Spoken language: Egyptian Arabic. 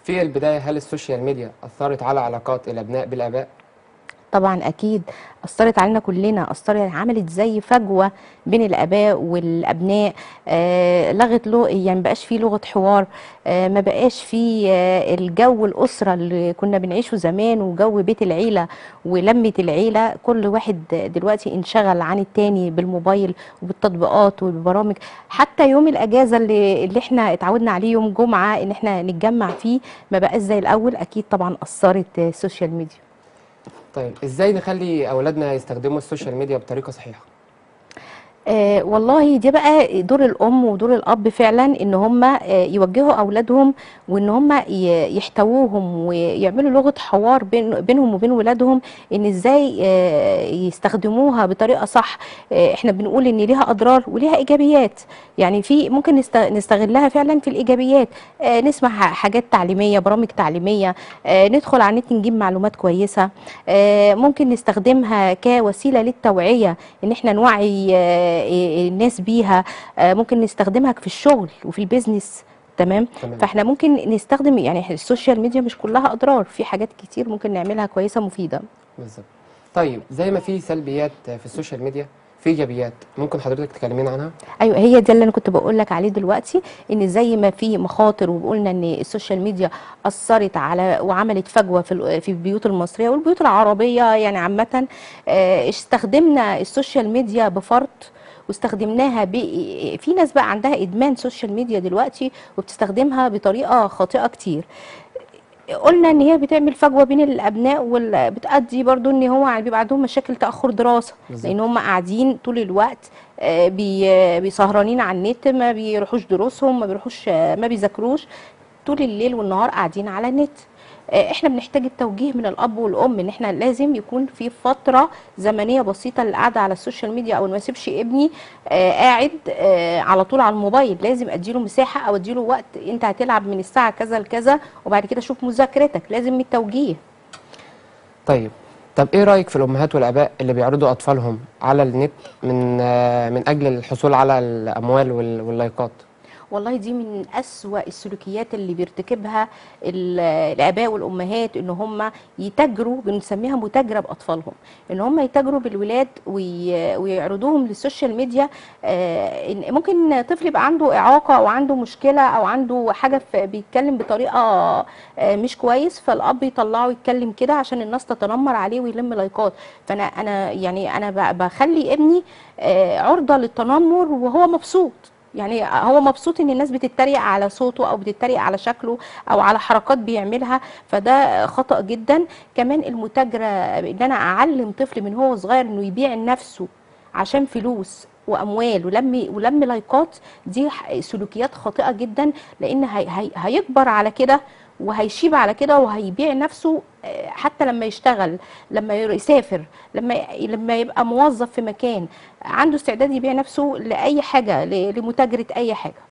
في البداية هل السوشيال ميديا أثرت على علاقات الأبناء بالآباء؟ طبعا اكيد اثرت علينا كلنا اثرت عملت زي فجوه بين الاباء والابناء آه لغت له يعني ما بقاش في لغه حوار آه ما بقاش في آه الجو الاسره اللي كنا بنعيشه زمان وجو بيت العيله ولمه العيله كل واحد دلوقتي انشغل عن التاني بالموبايل وبالتطبيقات وبالبرامج حتى يوم الاجازه اللي اللي احنا اتعودنا عليه يوم جمعه ان احنا نتجمع فيه ما بقاش زي الاول اكيد طبعا اثرت آه، السوشيال ميديا طيب إزاي نخلي أولادنا يستخدموا السوشيال ميديا بطريقة صحيحة؟ آه والله دي بقى دور الام ودور الاب فعلا ان هم آه يوجهوا اولادهم وان هم ي- يحتووهم ويعملوا لغه حوار بين بينهم وبين ولادهم ان ازاي آه يستخدموها بطريقه صح آه احنا بنقول ان ليها اضرار وليها ايجابيات يعني في ممكن نست- نستغلها فعلا في الايجابيات آه نسمع ح- حاجات تعليميه برامج تعليميه آه ندخل على النت نجيب معلومات كويسه آه ممكن نستخدمها كوسيله للتوعيه ان احنا نوعي آه، الناس بيها آه، ممكن نستخدمها في الشغل وفي البيزنس تمام تمام. فاحنا ممكن نستخدم يعني إحنا السوشيال ميديا مش كلها اضرار في حاجات كتير ممكن نعملها كويسه مفيده بالظبط طيب زي ما في سلبيات في السوشيال ميديا في إيجابيات ممكن حضرتك تكلمينا عنها؟ ايوه هي دي اللي انا كنت بقول لك عليه دلوقتي ان زي ما في مخاطر وقلنا ان السوشيال ميديا اثرت على وعملت فجوه في ال- في البيوت المصريه والبيوت العربيه يعني عامه آه، استخدمنا السوشيال ميديا بفرط واستخدمناها ب... في ناس بقى عندها ادمان سوشيال ميديا دلوقتي وبتستخدمها بطريقه خاطئه كتير قلنا ان هي بتعمل فجوه بين الابناء وبتأدي برضو ان هو يعني بيبقى عندهم مشاكل تاخر دراسه بالظبط. لان هم قاعدين طول الوقت آه، بي- بيسهرانين على النت ما بيروحوش دروسهم ما بيروحوش آه، ما بيذاكروش طول الليل والنهار قاعدين على النت آه، احنا بنحتاج التوجيه من الاب والام ان احنا لازم يكون في فتره زمنيه بسيطه للقعده على السوشيال ميديا او ما اسيبش ابني آه، قاعد آه، على طول على الموبايل لازم اديله مساحه او اديله وقت انت هتلعب من الساعه كذا لكذا وبعد كده شوف مذاكرتك لازم التوجيه طيب طب إيه رأيك في الأمهات والآباء اللي بيعرضوا أطفالهم على النت من آه، من أجل الحصول على الأموال وال- واللايكات؟ والله دي من أسوأ السلوكيات اللي بيرتكبها ال- الآباء والأمهات إن هم يتاجروا بنسميها متاجرة بأطفالهم إن هم يتاجروا بالولاد وي- ويعرضوهم للسوشيال ميديا آه، إن ممكن طفل يبقى عنده إعاقة أو عنده مشكلة أو عنده حاجة في- بيتكلم بطريقة آه، مش كويس فالأب يطلعه يتكلم كده عشان الناس تتنمر عليه ويلم لايكات فأنا أنا يعني أنا ب- بخلي ابني آه، عرضة للتنمر وهو مبسوط يعني هو مبسوط ان الناس بتتريق على صوته او بتتريق على شكله او على حركات بيعملها فده خطأ جدا كمان المتاجرة ان انا اعلم طفل من هو صغير انه يبيع نفسه عشان فلوس واموال ولم ولم لايكات دي ح- سلوكيات خاطئة جدا لان هي هي هيكبر على كده وهيشيب على كده وهيبيع نفسه آه، حتى لما يشتغل لما ير- يسافر لما ي- لما يبقى موظف في مكان عنده استعداد يبيع نفسه لاي حاجه ل- لمتاجره اي حاجه